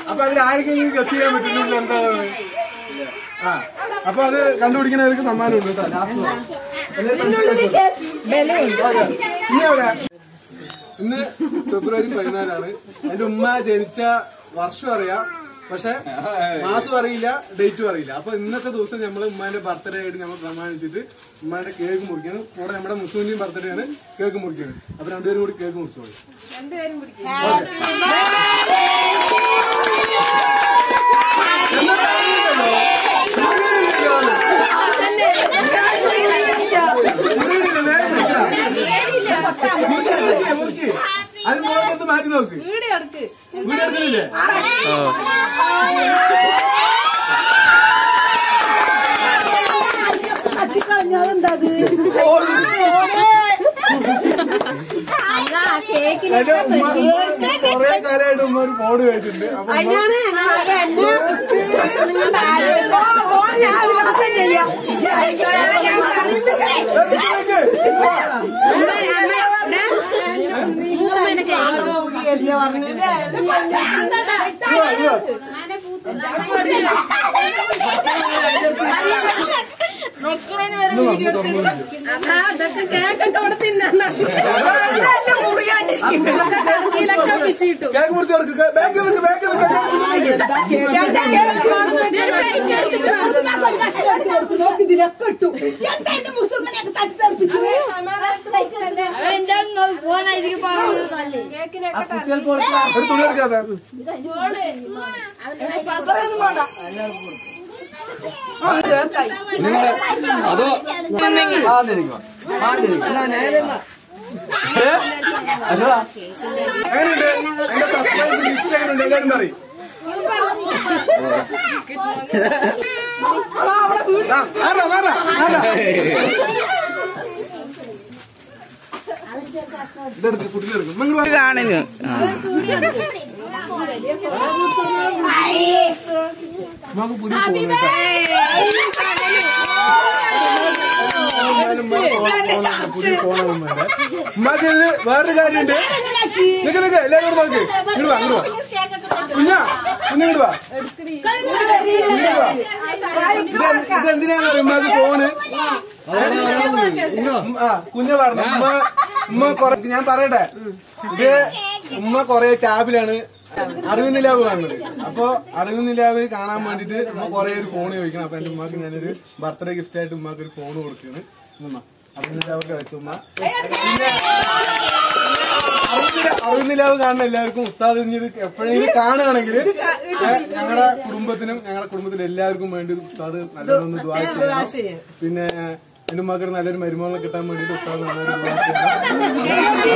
അപ്പൊ അതിൽ ആർക്കെങ്കിലും ഗസ് ചെയ്യാൻ പറ്റുന്നുണ്ട് എന്താണ് ആ അപ്പൊ അത് കണ്ടുപിടിക്കുന്നവർക്ക് സമ്മാനം ഉണ്ട് കേട്ടോ ലാസ്റ്റ് ഇനി എവിടെ ഇന്ന് ഫെബ്രുവരി പതിനാലാണ് എന്റെ ഉമ്മ ജനിച്ച വർഷം അറിയാം പക്ഷെ മാസം അറിയില്ല ഡേറ്റും അറിയില്ല അപ്പൊ ഇന്നത്തെ ദിവസം നമ്മള് ഉമ്മാന്റെ ബർത്ത്ഡേ ആയിട്ട് നമ്മൾ പ്രമാണിച്ചിട്ട് ഉമ്മാന്റെ കേക്ക് മുറിക്കണം കൂടെ നമ്മുടെ മുസ്ലിം ബർത്ത്ഡേ ആണ് കേക്ക് മുറിക്കുന്നത് അപ്പൊ രണ്ടുപേരും കൂടി കേക്ക് മുറിച്ചോളൂ അത് മോളെടുത്ത് മാറ്റി നോക്ക് വീട് എടുക്കുന്നില്ലേ എന്റെ ഉമ്മ കൊറേ കാലമായിട്ട് ഉമ്മ ഒരു ഫോൺ കഴിച്ചിട്ടുണ്ട് അപ്പൊ ഉമ്മ ഇന്ന് വന്ന് തുറന്നു അതൊക്കെ കേക്കൊക്കെ അവിടെ തിന്നാ പിച്ചിട്ടു കേക്ക് മുറിച്ച് കൊടുക്ക് ബാങ്കിൽ നിൽക്ക് ബാങ്കിൽ നിൽക്ക് ഒരു തുണി എടുക്കാതെ അതോ എങ്ങനെയുണ്ട് എന്റെ സബ്സ്ക്രൈബ് ലിസ്റ്റ് എങ്ങനെയുണ്ട് എല്ലാവരും പറയും ആരാ ആരാ ആരാ ഇതെടുക്ക് കുട്ടികളെടുക്കും നിങ്ങൾ കാണുന്നു നമുക്ക് പുതിയ ഫോൺ പുതിയ ഫോണാണ് ഉമ്മയുടെ ഉമ്മാക്ക് ഇതില് വേറൊരു കാര്യമുണ്ട് നിക്ക് നിക്ക് എല്ലാവരും കൂടെ നോക്ക് ഇങ്ങോട്ട് വാ ഇങ്ങോട്ട് വാ കുഞ്ഞാ കുഞ്ഞു ഇങ്ങോട്ട് വാ ഇങ്ങോട്ട് വാ ഇത് ഇതെന്തിനാന്ന് ഉമ്മാക്ക് ഫോണ് ഉം, ആ കുഞ്ഞ പറഞ്ഞു ഉമ്മ ഉമ്മ കൊറേ ഞാൻ പറയട്ടെ ഇത് ഉമ്മ കൊറേ ടാബിലാണ് അറിവ് നിലാവ് കാണുന്നത് അപ്പൊ അറിവ് നിലാവിൽ കാണാൻ വേണ്ടിട്ട് ഉമ്മ കൊറേ ഒരു ഫോൺ ചോദിക്കണം അപ്പൊ എന്റെ ഉമ്മക്ക് ഞാനൊരു ബർത്ത്ഡേ ഗിഫ്റ്റ് ആയിട്ട് ഉമ്മക്ക് ഒരു ഫോൺ കൊടുക്കുകയാണ് ഉമ്മ അറിവ് നിലാവൊക്കെ വെച്ചു ഉമ്മ പിന്നെ അറിവ് നില- അറിവ് നിലാവ് കാണുന്ന എല്ലാവർക്കും ഉസ്താദ് ഇനി ഇത് എപ്പോഴെങ്കിലും കാണുകയാണെങ്കിൽ ഞങ്ങളുടെ കുടുംബത്തിനും ഞങ്ങളുടെ കുടുംബത്തിനും എല്ലാവർക്കും വേണ്ടി ഉസ്താദ് നല്ലതൊന്ന് ദ്വാ ചെയ്യണം പിന്നെ എന്റെ മക്കൾ നല്ലൊരു മരുമകളെ കിട്ടാൻ വേണ്ടിട്ട് ഉസ്താദ് നല്ലൊരു ദ്വാ ചെയ്യണം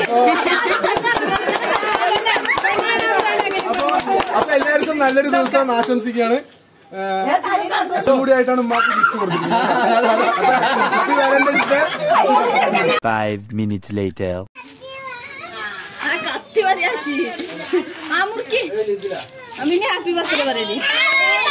അപ്പൊ അപ്പൊ എല്ലാവർക്കും നല്ലൊരു ദിവസം ആശംസിക്കുകയാണ് ഏഹ്, കൂടി ആയിട്ടാണ് ഉമ്മാക്ക് ഗിഫ്റ്റ് കൊടുത്തിട്ടുള്ളത് happy Valentine's day Five minutes later. ആ കത്തി മതിയാശി ആ മുറുക്കി അമ്മിനെ ഹാപ്പി ബർത്ത്ഡേ പറയല്ലേ